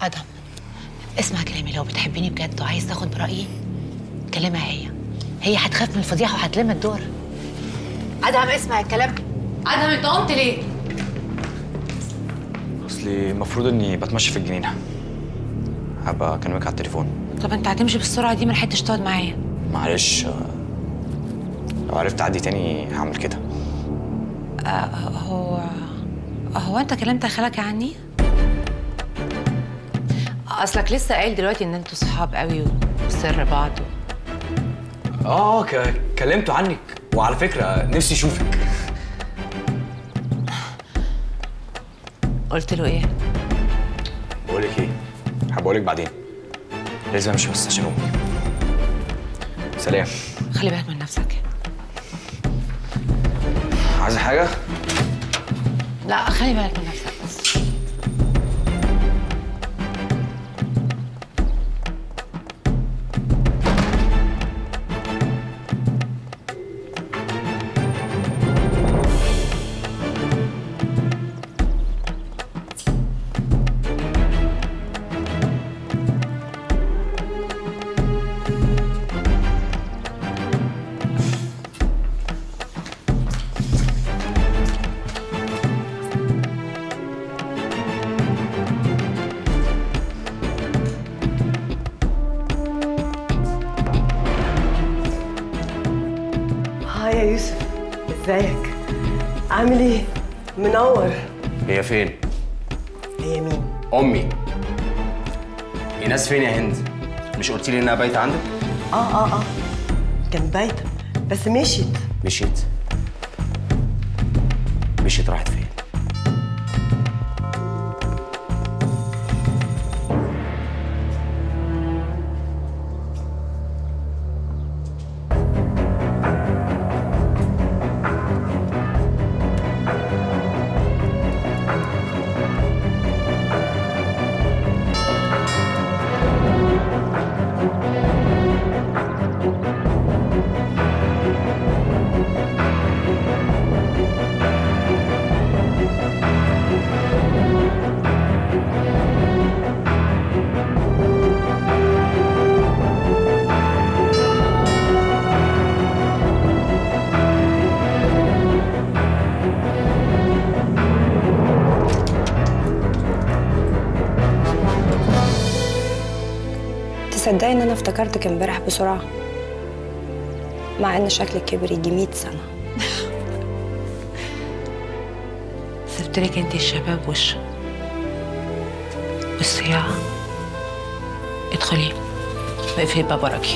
ادهم اسمع كلامي لو بتحبيني بجد وعايز تاخد برايي كلمها هي هي هتخاف من الفضيحه وهتلم الدور ادهم اسمع الكلام ادهم انت قمت ليه اصلي المفروض اني بتمشى في الجنينه هبقى اكلمك على التليفون طب انت هتمشي بالسرعه دي ما لحقتش تقعد معايا معلش آه، لو عرفت اعدي تاني هعمل كده هو هو انت كلمت خالك عني اصلك لسه قايل دلوقتي ان انتوا صحاب قوي وسر بعض و... اه ك... كلمته عنك وعلى فكره نفسي اشوفك قلت له ايه بقول لك ايه هبقول لك بعدين لازم امشي بس عشان امي سلام خلي بالك من نفسك عايزه حاجه لا خلي بالك من نفسك بس هاي يا يوسف ازيك عامل ايه منور هي فين؟ هي مين امي ايناس فين يا هند؟ مش قلتي لي انها بايته عندك؟ اه اه اه كان بايته بس مشيت مشيت مشيت راحت فين؟ تصدقي ان انا افتكرتك امبارح بسرعه مع ان شكلك كبر يجي 100 سنه سبت لك انت الشباب وش والصياعه ادخلي واقفلي الباب وراكي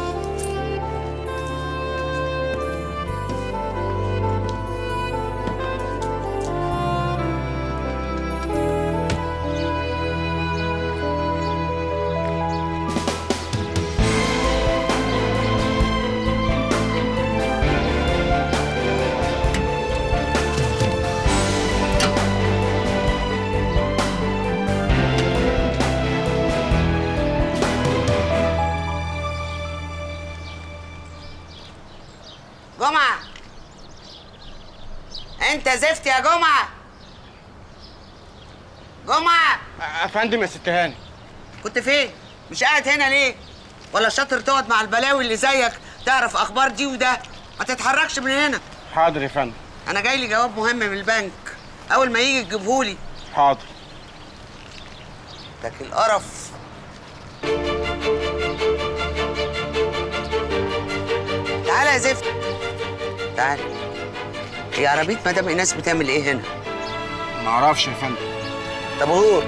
جمعة انت زفت يا جمعة جمعة افندم يا ست هاني كنت فين؟ مش قاعد هنا ليه؟ ولا شاطر تقعد مع البلاوي اللي زيك تعرف اخبار دي وده ما تتحركش من هنا حاضر يا فندم انا جاي لي جواب مهم من البنك اول ما يجي تجيبهولي حاضر لكن القرف تعالى يا زفت تعالى هي عربية مدام ايناس بتعمل ايه هنا؟ ما اعرفش يا فندم طب غور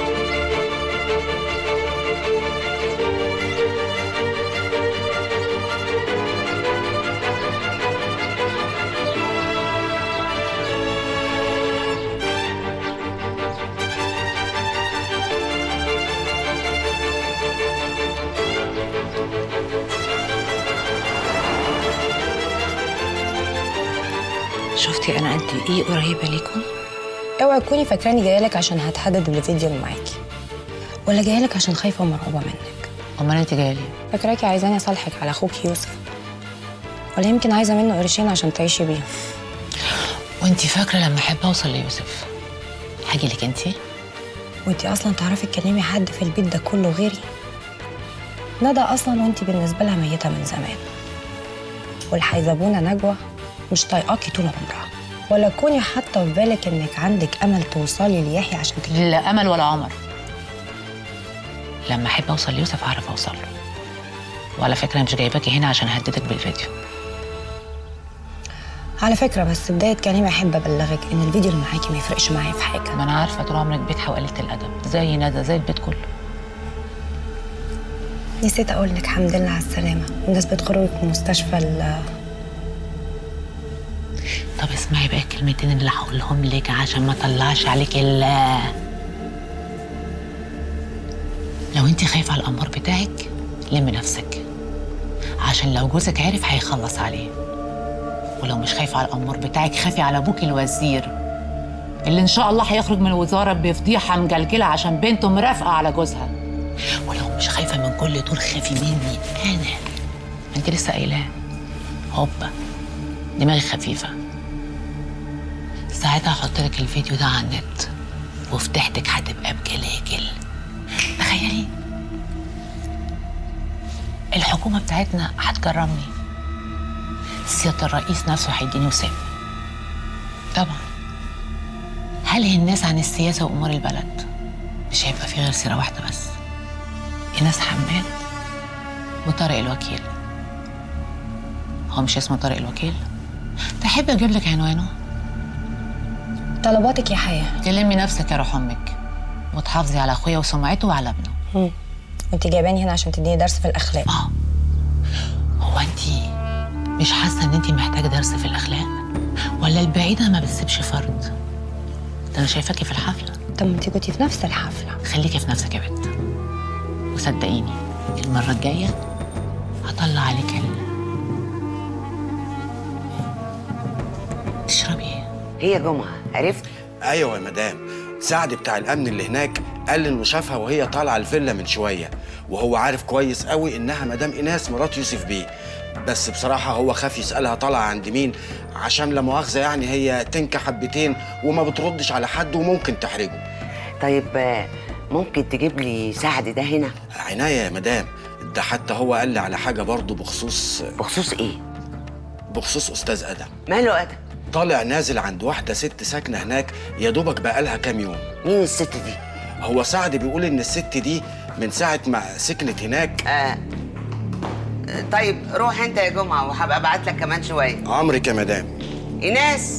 شفتي انا قد ايه قريبه ليكم اوعي تكوني فاكراني جايه لك عشان هتحدد الفيديو اللي معاكي ولا جايه لك عشان خايفه ومرعوبه منك امال انت جايه ليه فاكراكي عايزاني اصالحك على اخوك يوسف ولا يمكن عايزه منه قرشين عشان تعيشي بيهم وانت فاكره لما احب اوصل ليوسف هاجي لك انت وانتي اصلا تعرفي تكلمي حد في البيت ده كله غيري ندى اصلا وانتي بالنسبه لها ميته من زمان والحيزبونه نجوى مش طايقاكي طول عمرها ولا كوني حاطه في بالك انك عندك امل توصلي ليحيى عشان تجيبي لا امل ولا عمر لما احب اوصل ليوسف اعرف اوصل له وعلى فكره مش جايباكي هنا عشان اهددك بالفيديو على فكره بس بدايه كلامي احب ابلغك ان الفيديو اللي معاكي ما يفرقش معايا في حاجه ما انا عارفه طول عمرك بجحه وقليله الادب زي ندى زي البيت كله نسيت اقول لك الحمد لله على السلامه بمناسبه خروجك من المستشفى ال- طب اسمعي بقى الكلمتين اللي هقولهم لك عشان ما اطلعش عليك الا لو انت خايفه على الامر بتاعك لمي نفسك عشان لو جوزك عرف هيخلص عليه ولو مش خايفه على الامر بتاعك خافي على ابوك الوزير اللي ان شاء الله هيخرج من الوزاره بفضيحه مجلجله عشان بنته مرافقه على جوزها ولو مش خايفه من كل دول خافي مني انا انت لسه قايلاه هوبا دماغي خفيفه ساعتها هحط لك الفيديو ده على النت وفتحتك هتبقى بجلاجل تخيلي الحكومة بتاعتنا هتكرمني سيادة الرئيس نفسه هيديني وسام طبعا هلهي الناس عن السياسة وأمور البلد مش هيبقى في غير سيرة واحدة بس إيناس حماد وطارق الوكيل هو مش اسمه طارق الوكيل تحب أجيب لك عنوانه طلباتك يا حياه كلمي نفسك يا روح امك وتحافظي على اخويا وسمعته وعلى ابنه مم. وانت جايباني هنا عشان تديني درس في الاخلاق اه هو انت مش حاسه ان انت محتاجه درس في الاخلاق ولا البعيده ما بتسيبش فرد ده انا شايفاكي في الحفله طب ما انت كنتي في نفس الحفله خليكي في نفسك يا بنت وصدقيني المره الجايه هطلع عليك ال تشربي ايه هي جمعه عرفت ايوه يا مدام سعد بتاع الامن اللي هناك قال انه شافها وهي طالعه الفيلا من شويه وهو عارف كويس قوي انها مدام ايناس مرات يوسف بيه بس بصراحه هو خاف يسالها طالعه عند مين عشان لا مؤاخذه يعني هي تنكح حبتين وما بتردش على حد وممكن تحرجه طيب آه، ممكن تجيب لي سعد ده هنا عنايه يا مدام ده حتى هو قال لي على حاجه برضه بخصوص بخصوص ايه بخصوص استاذ ادم ماله ادم طالع نازل عند واحده ست ساكنه هناك يا دوبك بقالها كام يوم مين الست دي هو سعد بيقول ان الست دي من ساعه ما سكنت هناك آه. طيب روح انت يا جمعه وهبقى ابعت لك كمان شويه امرك يا مدام ايناس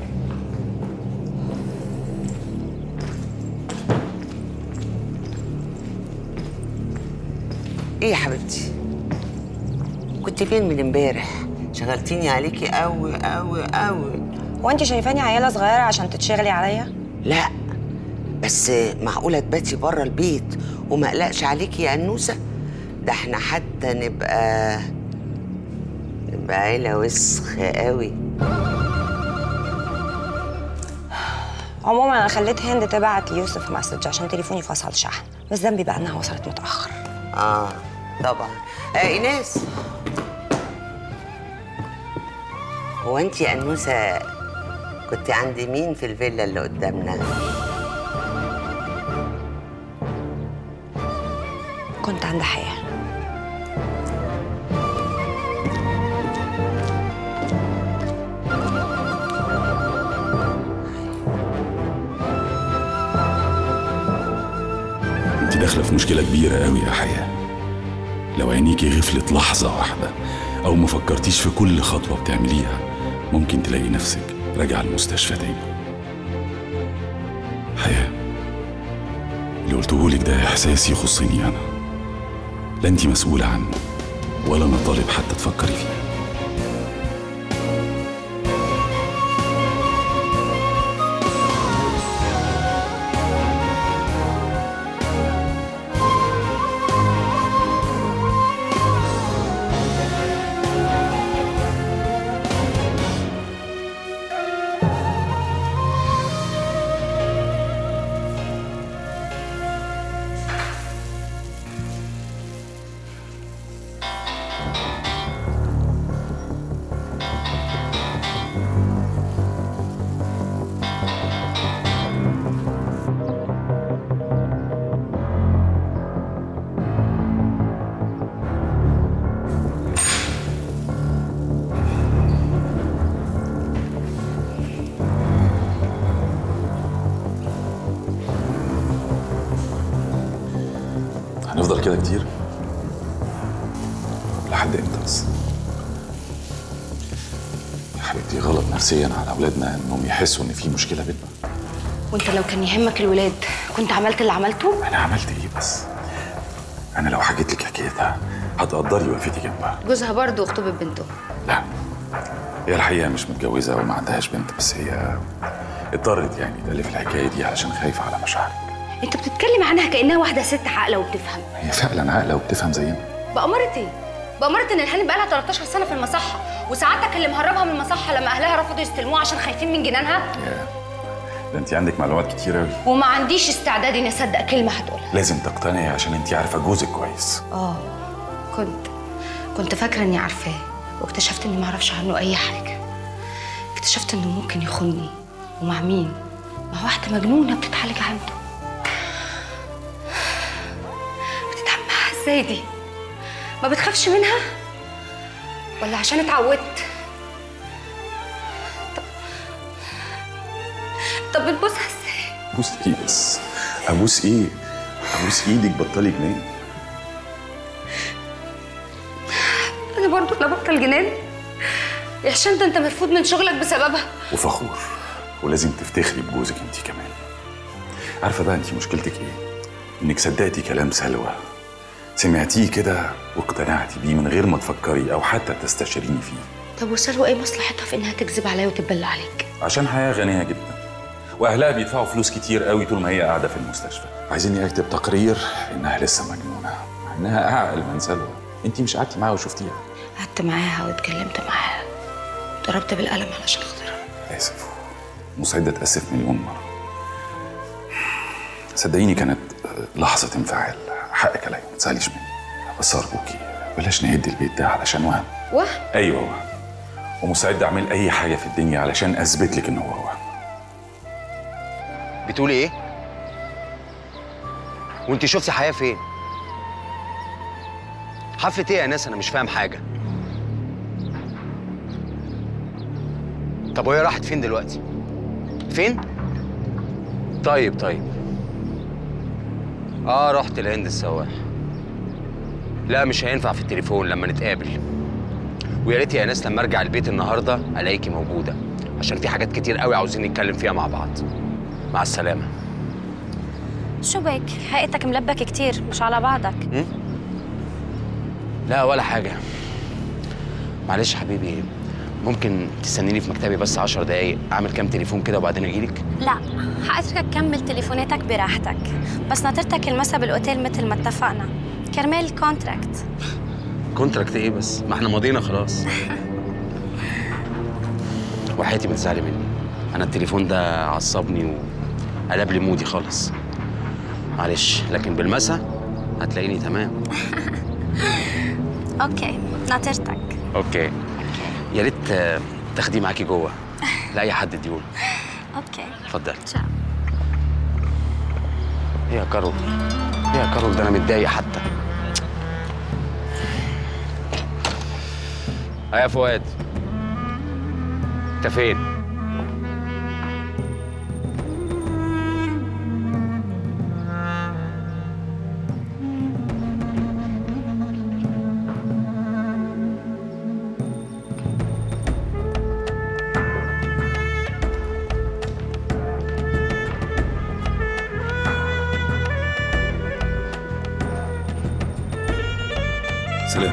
ايه يا حبيبتي كنت فين من امبارح شغلتيني عليكي قوي قوي قوي هو انت شايفاني عياله صغيره عشان تتشغلي عليا لا بس معقوله تباتي بره البيت وما اقلقش عليكي يا انوسه ده احنا حتى نبقى نبقى عيله وسخ قوي عموما انا خليت هند تبعت يوسف مسج عشان تليفوني فصل شحن بس ذنبي بقى انها وصلت متاخر اه طبعا آه ايناس هو انت يا انوسه كنت عند مين في الفيلا اللي قدامنا كنت عند حياه انت داخله في مشكله كبيره قوي يا حياه لو عينيكي غفلت لحظه واحده او ما فكرتيش في كل خطوه بتعمليها ممكن تلاقي نفسك راجعه المستشفى تاني حياه اللي قلتهولك ده احساس يخصني انا لا انت مسؤوله عنه ولا انا طالب حتى تفكري فيه كتير لحد امتى بس يا حبيبتي غلط نفسيا على اولادنا انهم يحسوا ان في مشكله بيننا وانت لو كان يهمك الولاد كنت عملت اللي عملته انا عملت ايه بس انا لو حكيت لك حكايتها هتقدري وقفتي جنبها جوزها برضه خطوبة بنته لا هي الحقيقه مش متجوزه وما عندهاش بنت بس هي اضطرت يعني تألف الحكايه دي علشان خايفه على مشاعرك انت بتتكلم عنها كانها واحده ست عاقله وبتفهم هي فعلا عاقله وبتفهم زينا بأمارة ايه؟ بأمارة ان الهانم بقالها 13 سنه في المصحه وسعادتك اللي مهربها من المصحه لما اهلها رفضوا يستلموها عشان خايفين من جنانها يا ده انت عندك معلومات كتير قوي وما عنديش استعداد اني اصدق كلمه هتقولها لازم تقتنعي عشان انت عارفه جوزك كويس اه كنت كنت فاكره اني عارفاه واكتشفت اني ما اعرفش عنه اي حاجه اكتشفت انه ممكن يخوني ومع مين مع واحده مجنونه بتتعالج عنده بتتعامل معاها ازاي دي ما بتخافش منها ولا عشان اتعودت طب طب بتبوسها ازاي ابوس ايه بس ابوس ايه ابوس ايدك بطلي جنان انا برضو لا بطل جنان يا هشام ده انت مرفوض من شغلك بسببها وفخور ولازم تفتخري بجوزك انت كمان عارفه بقى انت مشكلتك ايه انك صدقتي كلام سلوى سمعتيه كده واقتنعتي بيه من غير ما تفكري او حتى تستشيريني فيه طب وسلوى ايه مصلحتها في انها تكذب عليا وتتبلى عليك عشان حياه غنيه جدا واهلها بيدفعوا فلوس كتير قوي طول ما هي قاعده في المستشفى عايزيني اكتب تقرير انها لسه مجنونه مع انها اعقل من سلوى انت مش قعدتي معاها وشفتيها قعدت معاها واتكلمت معاها ضربت بالقلم علشان خاطرها اسف مسعدة اتاسف مليون مره صدقيني كانت لحظه انفعال حقك عليا ما تزعليش مني بس ارجوكي بلاش نهد البيت ده علشان وهم وهم ايوه وهم ومستعد اعمل اي حاجه في الدنيا علشان اثبت لك ان هو وهم بتقولي ايه؟ وانت شفتي حياه فين؟ حفلة ايه يا ناس انا مش فاهم حاجة طب وهي راحت فين دلوقتي؟ فين؟ طيب طيب اه رحت الهند السواح لا مش هينفع في التليفون لما نتقابل ويا ريت يا ناس لما ارجع البيت النهارده الاقيكي موجوده عشان في حاجات كتير قوي عاوزين نتكلم فيها مع بعض مع السلامه شو بك؟ حقيقتك ملبك كتير مش على بعضك لا ولا حاجة معلش حبيبي ممكن تستنيني في مكتبي بس عشر دقايق أعمل كام تليفون كده وبعدين أجيلك؟ لا حاتركك كمل تليفوناتك براحتك بس ناطرتك المسا بالاوتيل مثل ما اتفقنا كرمال الكونتراكت كونتراكت إيه بس؟ ما إحنا ماضينا خلاص وحياتي ما تزعلي مني أنا التليفون ده عصبني وقلب لي مودي خالص معلش لكن بالمسا هتلاقيني تمام اوكي ناطرتك أوكي يا ريت آه، تاخديه معاكي جوه لأي حد اديهوله اوكي اتفضلي تشاو ايه يا كارول ايه يا كارول ده انا متضايق حتى اه يا فؤاد انت فين سلام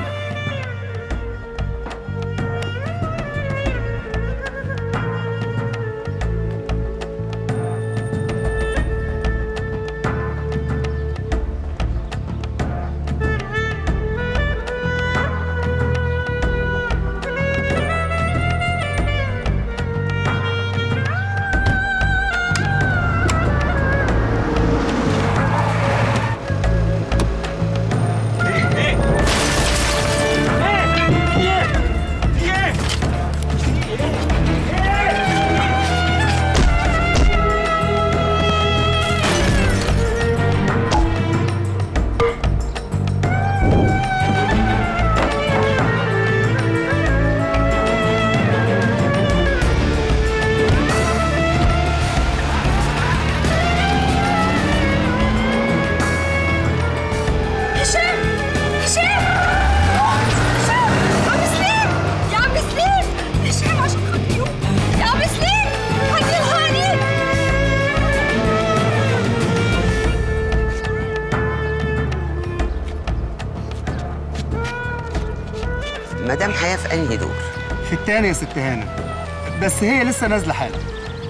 معايا في انهي دور في التاني يا ست هانم بس هي لسه نازله حالا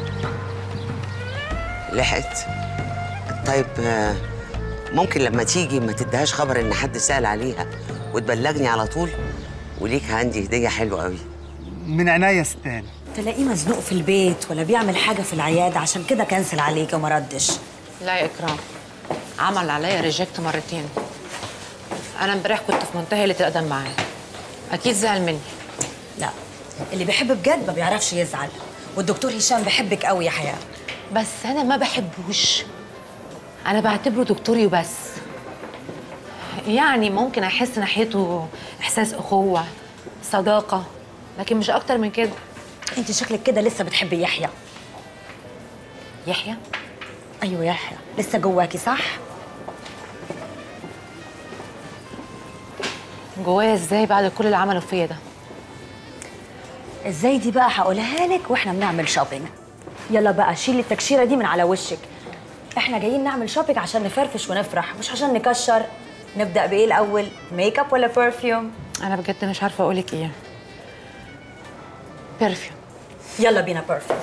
لحقت طيب آه، ممكن لما تيجي ما تديهاش خبر ان حد سأل عليها وتبلغني على طول وليك عندي هديه حلوه قوي من عينيا يا ست هانم تلاقيه مزنوق في البيت ولا بيعمل حاجه في العياده عشان كده كنسل عليك وما ردش لا يا اكرام عمل عليا ريجكت مرتين انا امبارح كنت في منتهى قله الادب معاه اكيد زعل مني لا اللي بيحب بجد ما بيعرفش يزعل والدكتور هشام بيحبك قوي يا حياه بس انا ما بحبوش انا بعتبره دكتوري وبس يعني ممكن احس ناحيته احساس اخوه صداقه لكن مش اكتر من كده انت شكلك كده لسه بتحبي يحيى يحيى ايوه يحيى لسه جواكي صح جوايا ازاي بعد كل اللي عمله فيا ده ازاي دي بقى هقولها لك واحنا بنعمل شوبينج يلا بقى شيلي التكشيره دي من على وشك احنا جايين نعمل شوبينج عشان نفرفش ونفرح مش عشان نكشر نبدا بايه الاول ميك اب ولا برفيوم انا بجد مش عارفه اقولك ايه برفيوم يلا بينا برفيوم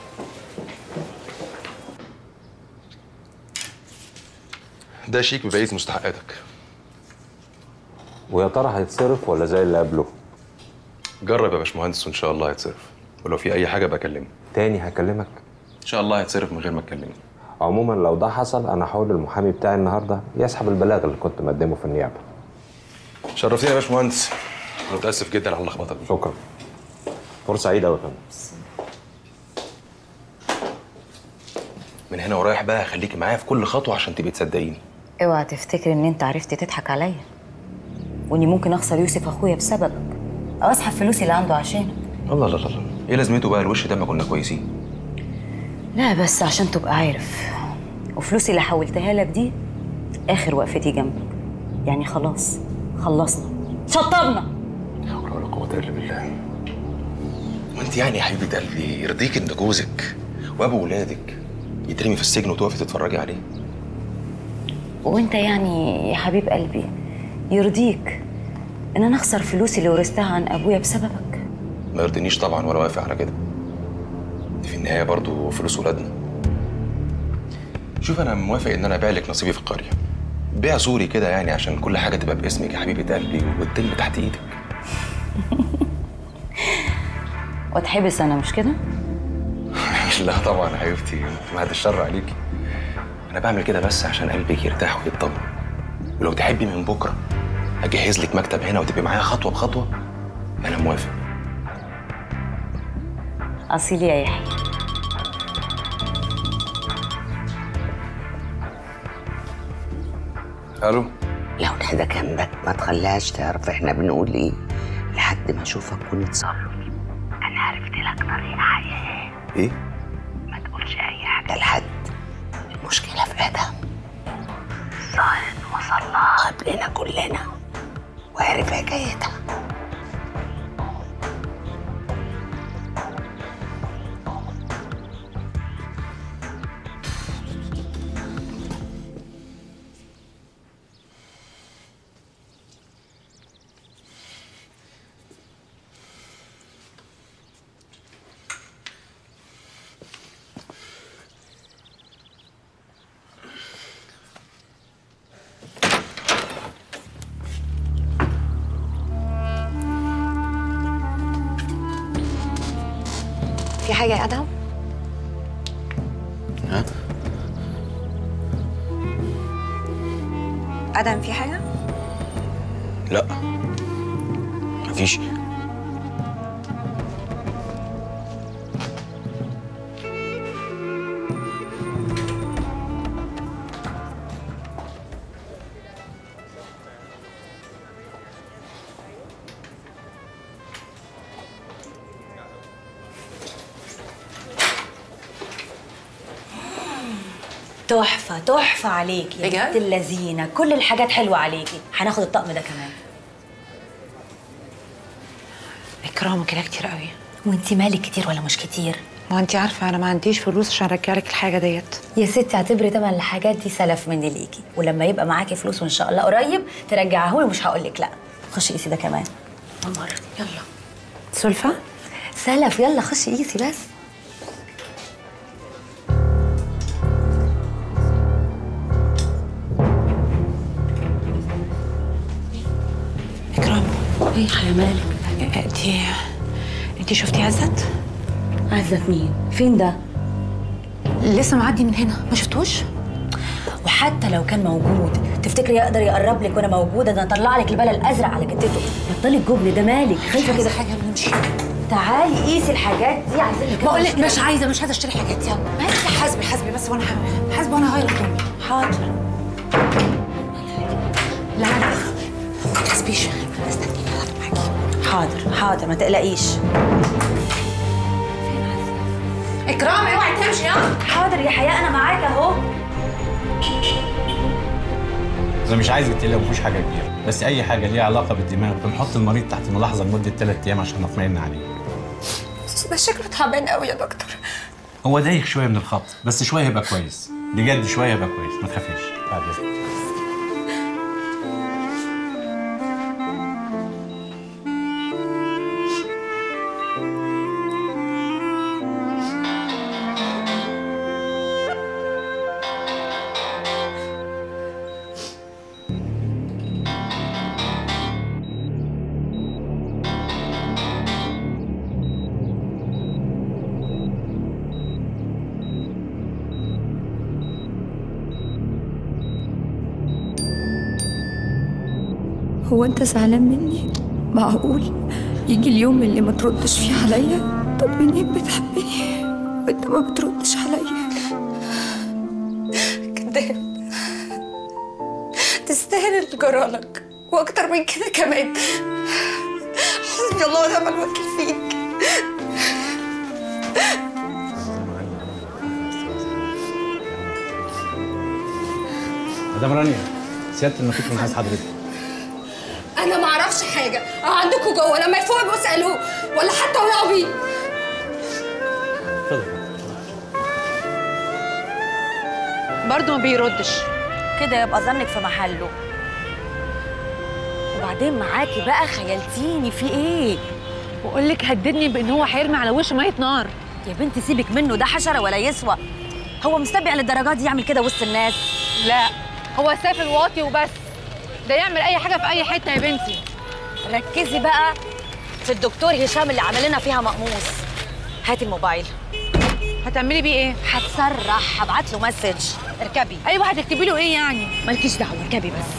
ده شيك ببقيه مستحقاتك ويا ترى هيتصرف ولا زي اللي قبله جرب يا باشمهندس وان شاء الله هيتصرف ولو في اي حاجه بكلمني تاني هكلمك ان شاء الله هيتصرف من غير ما تكلمني عموما لو ده حصل انا هحاول المحامي بتاعي النهارده يسحب البلاغ اللي كنت مقدمه في النيابه شرفتني يا باشمهندس انا متاسف جدا على اللخبطه دي شكرا فرصه سعيده قوي يا فندم من هنا ورايح بقى خليكي معايا في كل خطوه عشان تبقي تصدقيني اوعى تفتكر ان انت عرفت تضحك عليا واني ممكن اخسر يوسف اخويا بسببك او اسحب فلوسي اللي عنده عشانك الله الله الله ايه لازمته بقى الوش ده ما كنا كويسين لا بس عشان تبقى عارف وفلوسي اللي حولتها لك دي اخر وقفتي جنبك يعني خلاص خلصنا شطبنا لا حول ولا قوه الا بالله وانت يعني يا حبيبه قلبي يرضيك ان جوزك وابو ولادك يترمي في السجن وتقفي تتفرجي عليه وانت يعني يا حبيب قلبي يرضيك ان انا اخسر فلوسي اللي ورثتها عن ابويا بسببك ما يرضينيش طبعا ولا وافق على كده دي في النهايه برضو فلوس ولادنا شوف انا موافق ان انا ابيع لك نصيبي في القريه بيع زوري كده يعني عشان كل حاجه تبقى باسمك يا حبيبه قلبي وتتم تحت ايدك واتحبس انا مش كده لا طبعا يا حبيبتي بعد الشر عليكي انا بعمل كده بس عشان قلبك يرتاح ويطمن ولو تحبي من بكره اجهز لك مكتب هنا وتبقي معايا خطوه بخطوه انا موافق اصيل يا يحيى الو لو ده جنبك ما تخليهاش تعرف احنا بنقول ايه لحد ما اشوفك ونتصرف انا عرفت لك طريقه حياه ايه ما تقولش اي حاجه لحد المشكله في ادم ظاهر وصل لها قبلنا كلنا وعرف حكايتها في حاجة يا أدهم؟ ها أدهم في حاجة؟ لا مفيش تحفة تحفة عليكي يا بجد؟ بنت اللذينة كل الحاجات حلوة عليكي هناخد الطقم ده كمان اكرام كده كتير قوي وانتي مالك كتير ولا مش كتير ما انت عارفه انا ما عنديش فلوس عشان ارجع لك الحاجه ديت يا ستي اعتبري تمن الحاجات دي سلف مني ليكي ولما يبقى معاكي فلوس وان شاء الله قريب ترجعيه لي ومش هقول لك لا خشي قيسي ده كمان قمر يلا سلفى سلف يلا خشي قيسي بس إكرام ايه يا مالك انت انت شفتي عزت؟ عزت مين فين ده لسه معدي من هنا ما شفتوش؟ وحتى لو كان موجود تفتكري يقدر يقرب لك وانا موجوده ده انا اطلع لك البلا الازرق على جدته بطلي الجبن ده مالك خايفه كده حاجه بنمشي تعالي قيسي الحاجات دي عايزين لك بقول لك مش عايزه مش عايزه اشتري حاجات يلا ماشي حاسبي حاسبي بس وانا حاسبه وانا هغير هدومي حاضر لا لا ما تحسبيش استني هاخد معاكي حاضر حاضر ما تقلقيش اكرام اوعي تمشي ها حاضر يا حياء انا معاك اهو انا مش عايزك تقلق مفيش حاجه كبيره بس اي حاجه ليها علاقه بالدماغ بنحط المريض تحت ملاحظه لمده ثلاث ايام عشان نطمئن عليه ده شكله تعبان قوي يا دكتور هو دايخ شويه من الخبط بس شويه هيبقى كويس بجد شويه هيبقى كويس ما تخافيش بعد اذنك هو انت زعلان مني معقول يجي اليوم اللي ما تردش فيه عليا طب منين بتحبني وانت ما بتردش عليا كداب تستاهل اللي جرالك واكتر من كده كمان حسبي الله ونعم الوكيل فيك مدام رانيا سياده النقيب من عايز حضرتك انا ما اعرفش حاجه عندكم جوه لما يفوق يبقوا اسالوه ولا حتى وقعوا بيه برضه ما بيردش كده يبقى ظنك في محله وبعدين معاكي بقى خيلتيني في ايه بقول لك هددني بان هو هيرمي على وشه ميه نار يا بنتي سيبك منه ده حشره ولا يسوى هو مستبع للدرجات دي يعمل كده وسط الناس لا هو سافل واطي وبس ده يعمل اي حاجه في اي حته يا بنتي ركزي بقى في الدكتور هشام اللي عامل لنا فيها مقموص هاتي الموبايل هتعملي بيه ايه هتسرح هبعت له مسج اركبي ايوه هتكتبي له ايه يعني مالكيش دعوه اركبي بس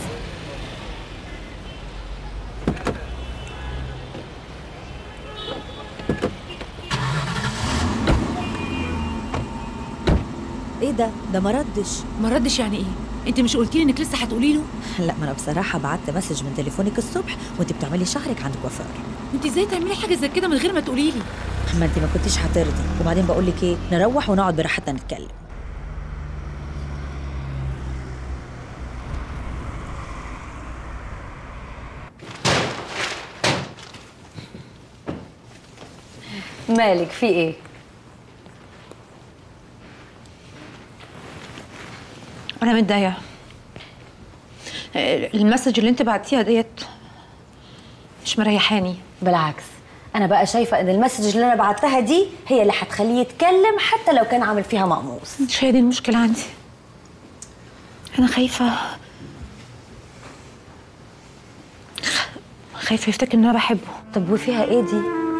ايه ده ده ما ردش ما ردش يعني ايه انت مش قلتي لي انك لسه هتقولي له لا ما انا بصراحه بعت مسج من تليفونك الصبح وانت بتعملي شعرك عند كوافير انت ازاي تعملي حاجه زي كده من غير ما تقولي لي ما انت ما كنتيش هترضي وبعدين بقول لك ايه نروح ونقعد براحتنا نتكلم مالك في ايه انا متضايقه المسج اللي انت بعتيها ديت مش مريحاني بالعكس انا بقى شايفه ان المسج اللي انا بعتها دي هي اللي هتخليه يتكلم حتى لو كان عامل فيها مقموص مش هي دي المشكله عندي انا خايفه خايفه يفتكر ان انا بحبه طب وفيها ايه دي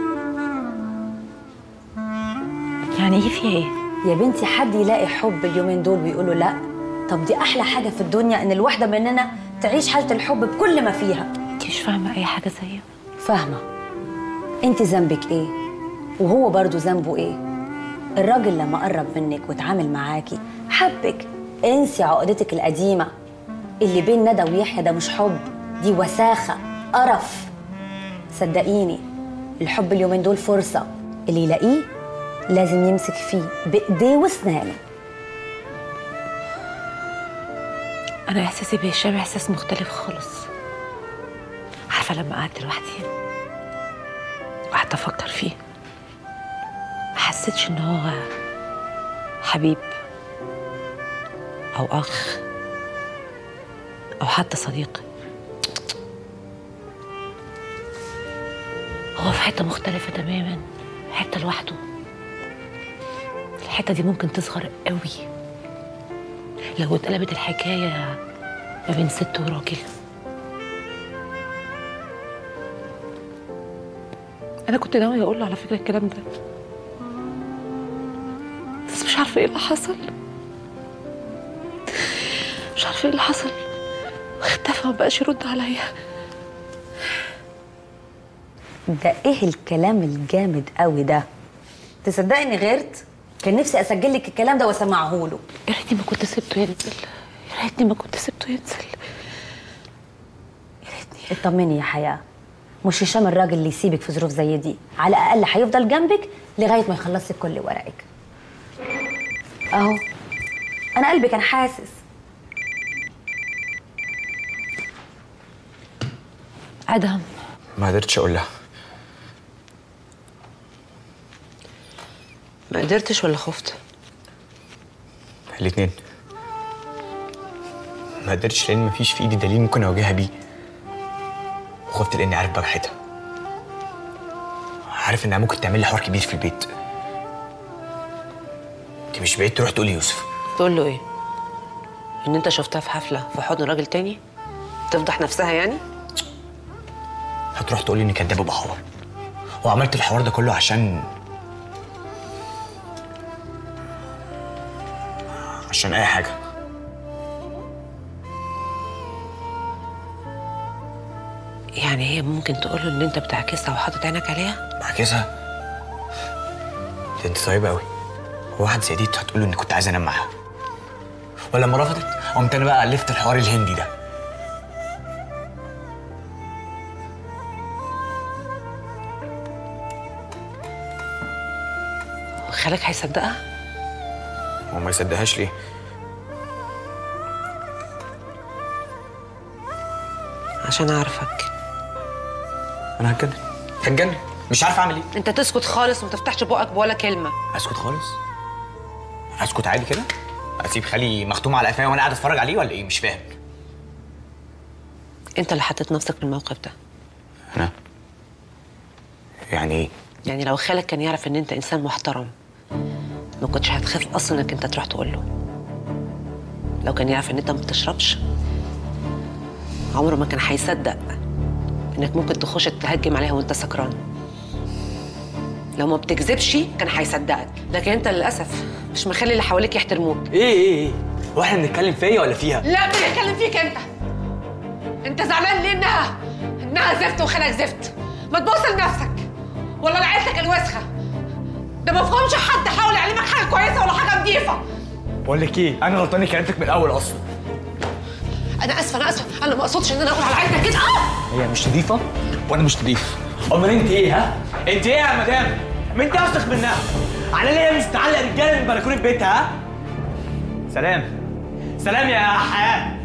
يعني ايه فيها ايه يا بنتي حد يلاقي حب اليومين دول ويقولوا لا طب دي احلى حاجه في الدنيا ان الواحده مننا تعيش حاله الحب بكل ما فيها انت مش فاهمه اي حاجه زيها فاهمه انت ذنبك ايه وهو برضو ذنبه ايه الراجل لما قرب منك واتعامل معاكي حبك انسي عقدتك القديمه اللي بين ندى ويحيى ده مش حب دي وساخه قرف صدقيني الحب اليومين دول فرصه اللي يلاقيه لازم يمسك فيه بايديه واسنانه انا احساسي بهشام احساس مختلف خالص عارفه لما قعدت لوحدي وقعدت افكر فيه ما حسيتش ان هو حبيب او اخ او حتى صديق حتة مختلفة تماما حتة لوحده الحتة دي ممكن تصغر قوي لو اتقلبت الحكاية ما بين ست وراجل أنا كنت ناوية أقول له على فكرة الكلام ده بس مش عارفة إيه اللي حصل مش عارفة إيه اللي حصل اختفى ومبقاش يرد عليا ده ايه الكلام الجامد قوي ده تصدقي اني غيرت كان نفسي اسجل لك الكلام ده واسمعه له يا ريتني ما كنت سبته ينزل يا ريتني ما كنت سبته ينزل اطمني يا حياه مش هشام الراجل اللي يسيبك في ظروف زي دي على الاقل هيفضل جنبك لغايه ما يخلص لك كل ورقك اهو انا قلبي كان حاسس ادهم ما قدرتش اقول لها ما قدرتش ولا خفت الاتنين ما قدرتش لان مفيش في ايدي دليل ممكن اواجهها بيه وخفت لاني عارف بجحتها عارف انها ممكن تعمل لي حوار كبير في البيت انت مش بعيد تروح تقول يوسف تقول له ايه ان انت شفتها في حفله في حضن راجل تاني تفضح نفسها يعني هتروح تقول لي اني كداب وبحور وعملت الحوار ده كله عشان عشان اي حاجه يعني هي ممكن تقول له ان انت بتعكسها وحاطط عينك عليها بعكسها دي انت طيبه قوي هو واحد زي دي هتقول له اني كنت عايز انام معاها ولما رفضت قمت انا بقى الفت الحوار الهندي ده خالك هيصدقها هو ما يصدقهاش ليه عشان اعرفك انا هتجنن هتجنن مش عارف اعمل ايه انت تسكت خالص وما تفتحش بقك بولا كلمه اسكت خالص اسكت عادي كده اسيب خالي مختوم على قفايا وانا قاعد اتفرج عليه ولا ايه مش فاهم انت اللي حطيت نفسك في الموقف ده انا يعني ايه يعني لو خالك كان يعرف ان انت انسان محترم ما كنتش هتخاف اصلا انك انت تروح تقول له لو كان يعرف ان انت ما بتشربش عمره ما كان هيصدق انك ممكن تخش تهجم عليها وانت سكران لو ما بتكذبش كان هيصدقك لكن انت للاسف مش مخلي اللي حواليك يحترموك ايه ايه ايه هو احنا بنتكلم فيا ولا فيها لا بنتكلم فيك انت انت زعلان ليه انها انها زفت وخالك زفت ما تبص لنفسك ولا لعيلتك الوسخه ده ما فهمش حد حاول يعلمك حاجه كويسه ولا حاجه نظيفه بقول لك ايه انا غلطان اني كلمتك من الاول اصلا انا اسفه انا اسفه انا ما اقصدش ان انا اقول على عيلتك كده اه هي مش نظيفه وانا مش نظيف امال انت ايه ها انت ايه يا مدام ما انت اوسخ منها على ليه مش تعلق رجاله من بلكونه بيتها ها سلام سلام يا حياه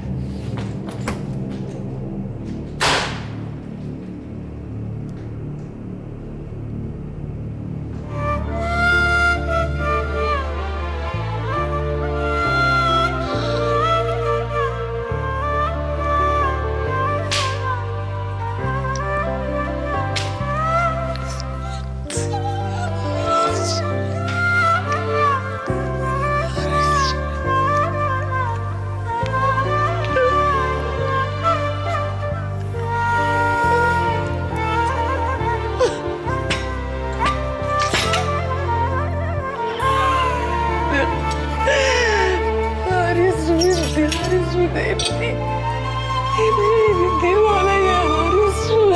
نهار اسود نهار اسود يا ابني ايه ده ايه بيتجروا عليا يا نهار اسود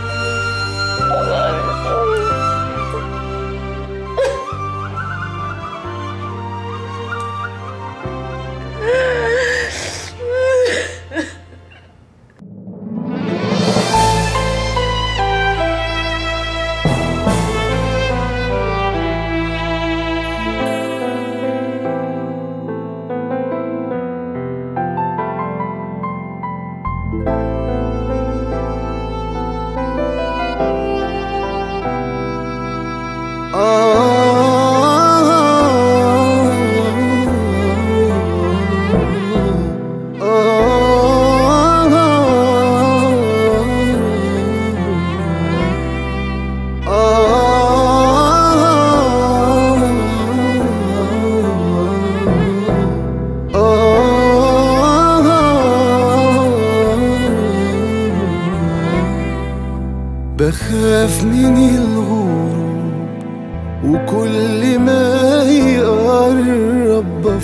نهار اسود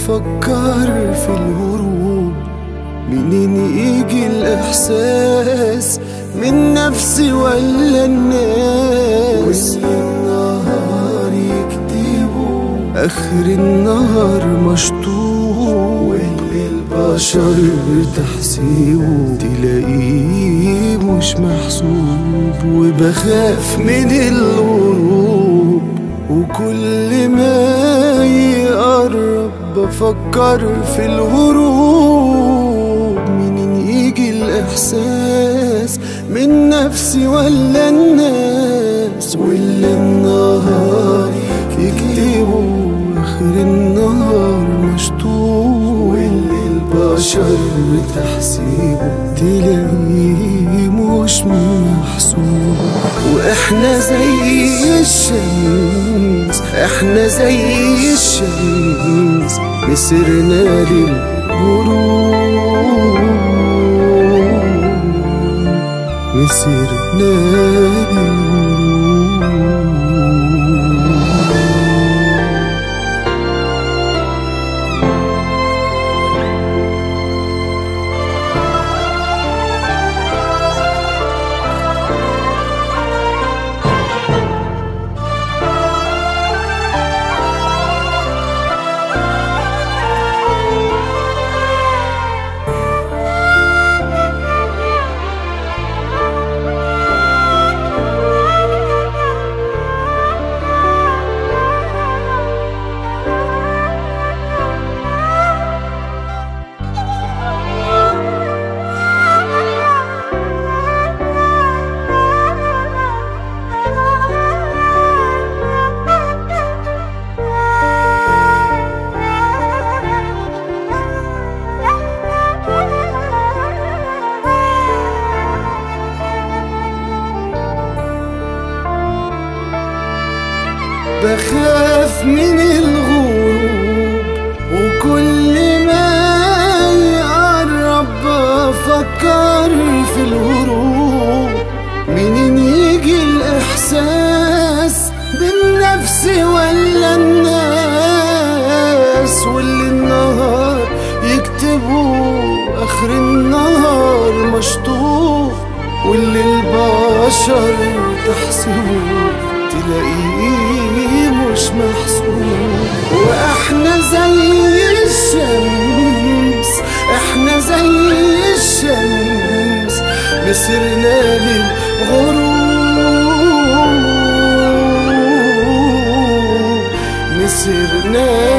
بفكر في الهروب منين يجي الإحساس من نفسي ولا الناس والنهار يكتبوا آخر النهار مشطوب واللي البشر تحسيبه تلاقيه مش محسوب وبخاف من الغروب وكل ما يقرب بفكر في الهروب منين يجي الإحساس من نفسي ولا الناس واللي النهار يكتبوا آخر النهار مشطوب واللي البشر تحسيبه تلاقيه مش محسوب واحنا زي الشمس احنا زي الشمس مسرنا للغروب مسرنا للغروب بخاف من الغروب وكل ما يقرب بفكر في الهروب منين يجي الإحساس بالنفس ولا الناس واللي النهار يكتبوا آخر النهار مشطوب واللي البشر تحسبه تلاقيه مش محسوب واحنا زي الشمس احنا زي الشمس مسرنا للغروب مسرنا